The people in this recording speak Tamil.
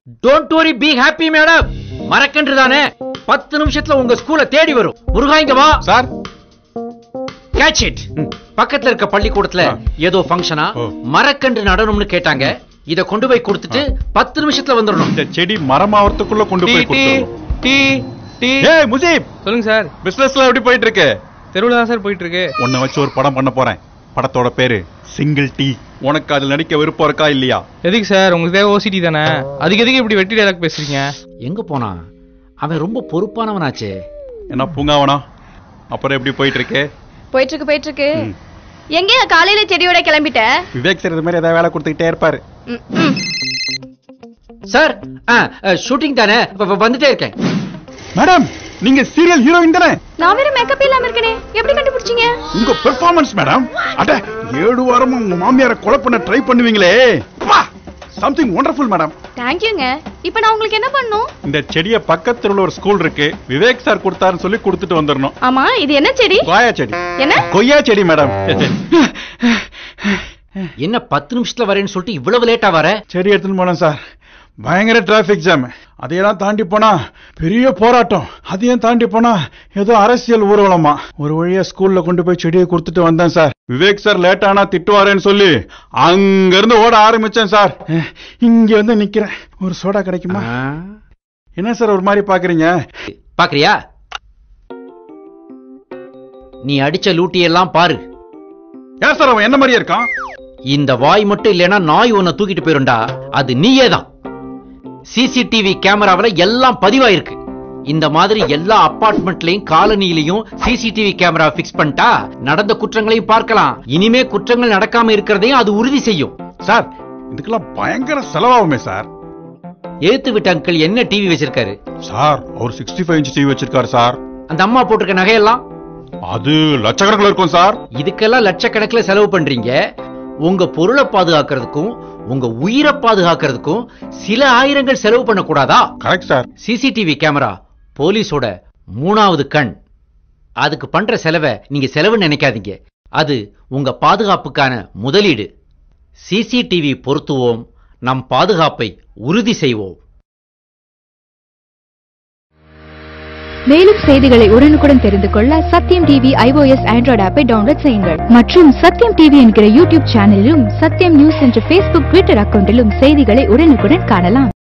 Don't worry be happy madam மரக்கன்று தானே பத்து நிமிஷத்துல உங்க ஸ்கூல தேடி வரும் முருகா இங்க வா சார் கேட்ச் இட் பக்கத்துல இருக்க பள்ளிக்கூடத்துல ஆ. ஏதோ ஃபங்க்ஷனா ஓ. மரக்கன்று நடணும்னு கேட்டாங்க இத கொண்டு போய் கொடுத்துட்டு பத்து நிமிஷத்துல வந்துடணும் இந்த செடி மரமாவறதுக்குள்ள கொண்டு டீ போய் டீ கொடுத்துருவோம் டீ டீ ஏய் முஜீப் சொல்லுங்க சார் பிசினஸ்ல எப்படி போயிட்டு இருக்கு தெருவில் தான் சார் போயிட்டு இருக்கு உன்னை வச்சு ஒரு படம் பண்ண போறேன் படத்தோட பேரு சிங்கிள் டீ உனக்கு அதுல நடிக்க விருப்பம் இருக்கா இல்லையா எதுக்கு சார் உங்களுக்கு தேவை ஓசிடி தானே அதுக்கு எதுக்கு இப்படி வெட்டி டைலாக் பேசுறீங்க எங்க போனா அவன் ரொம்ப பொறுப்பானவனாச்சே என்ன பூங்காவனா அப்புறம் எப்படி போயிட்டு இருக்கு போயிட்டு இருக்கு போயிட்டு இருக்கு ம். எங்க காலையில செடியோட கிளம்பிட்ட விவேக் சார் இது மாதிரி ஏதாவது வேலை கொடுத்துக்கிட்டே இருப்பாரு ம், ம். சார் ஷூட்டிங் தானே வ- வ- வந்துட்டே இருக்கேன் மேடம் நீங்க சீரியல் ஹீரோயின் தானே நான் வேற மேக்கப் இல்லாம இருக்கனே எப்படி கண்டுபிடிச்சீங்க உங்க பெர்ஃபார்மன்ஸ் மேடம் அட ஏழு வாரமா உங்க மாமியாரை கொலை பண்ண ட்ரை பண்ணுவீங்களே சம்திங் ஒண்டர்ஃபுல் மேடம் தேங்க்யூங்க இப்போ நான் உங்களுக்கு என்ன பண்ணும் இந்த செடியை பக்கத்துல உள்ள ஒரு ஸ்கூல் இருக்கு விவேக் சார் கொடுத்தாருன்னு சொல்லி கொடுத்துட்டு வந்துடணும் ஆமா இது என்ன செடி கொய்யா செடி என்ன கொய்யா செடி மேடம் என்ன பத்து நிமிஷத்துல வரேன்னு சொல்லிட்டு இவ்வளவு லேட்டா வர செடி எடுத்துன்னு போனேன் சார் பயங்கர டிராபிக் ஜாம் அதையெல்லாம் தாண்டி போனா பெரிய போராட்டம் அதையும் தாண்டி போனா ஏதோ அரசியல் ஊர்வலமா ஒரு வழியா ஸ்கூல்ல கொண்டு போய் செடியை கொடுத்துட்டு வந்தேன் சார் விவேக் சார் லேட் ஆனா திட்டுவாரேன்னு சொல்லி அங்க இருந்து ஓட ஆரம்பிச்சேன் சார் அஹ், இங்க வந்து நிக்கிறேன் ஒரு சோடா கிடைக்குமா ஆ. என்ன சார் ஒரு மாதிரி பாக்குறீங்க பாக்குறியா நீ அடிச்ச லூட்டி எல்லாம் பாரு ஏன் சார் அவன் என்ன மாதிரியே இருக்கான் இந்த வாய் மட்டும் இல்லைன்னா நாய் உன்னை தூக்கிட்டு போயிருண்டா அது நீயே தான் சிசிடிவி கேமராவுல எல்லாம் பதிவாயிருக்கு இந்த மாதிரி எல்லா அபார்ட்மெண்ட்லயும் காலனியிலையும் சிசிடிவி கேமரா பிக்ஸ் பண்ணிட்டா நடந்த குற்றங்களையும் பார்க்கலாம் இனிமே குற்றங்கள் நடக்காம இருக்கிறதையும் அது உறுதி செய்யும் சார் இதுக்கெல்லாம் பயங்கர செலவாகுமே சார் எழுத்து விட்ட அங்கிள் என்ன டிவி வச்சிருக்காரு சார் அவர் சிக்ஸ்டி ஃபைவ் இன்ச் டிவி வச்சிருக்காரு சார் அந்த அம்மா போட்டிருக்க நகையெல்லாம் அது லட்சக்கணக்கில் இருக்கும் சார் இதுக்கெல்லாம் லட்சக்கணக்குல செலவு பண்றீங்க உங்க பொருளை பாதுகாக்கிறதுக்கும் உங்க உயிரை பாதுகாக்கிறதுக்கும் சில ஆயிரங்கள் செலவு பண்ணக்கூடாதா கரெக்ட் சார் சிசிடிவி கேமரா போலீஸோட மூணாவது கண் அதுக்கு பண்ற செலவை நீங்க செலவு நினைக்காதீங்க அது உங்க பாதுகாப்புக்கான முதலீடு சிசிடிவி பொருத்துவோம் நம் பாதுகாப்பை உறுதி செய்வோம் மேலும் செய்திகளை உடனுக்குடன் தெரிந்து கொள்ள சத்யம் டிவி ஐஓஎஸ் ஆண்ட்ராய்டு ஆப்பை டவுன்லோட் செய்யுங்கள் மற்றும் சத்யம் டிவி என்கிற யூடியூப் சேனலிலும் சத்யம் நியூஸ் என்ற ஃபேஸ்புக் ட்விட்டர் அக்கவுண்டிலும் செய்திகளை உடனுக்குடன் காணலாம்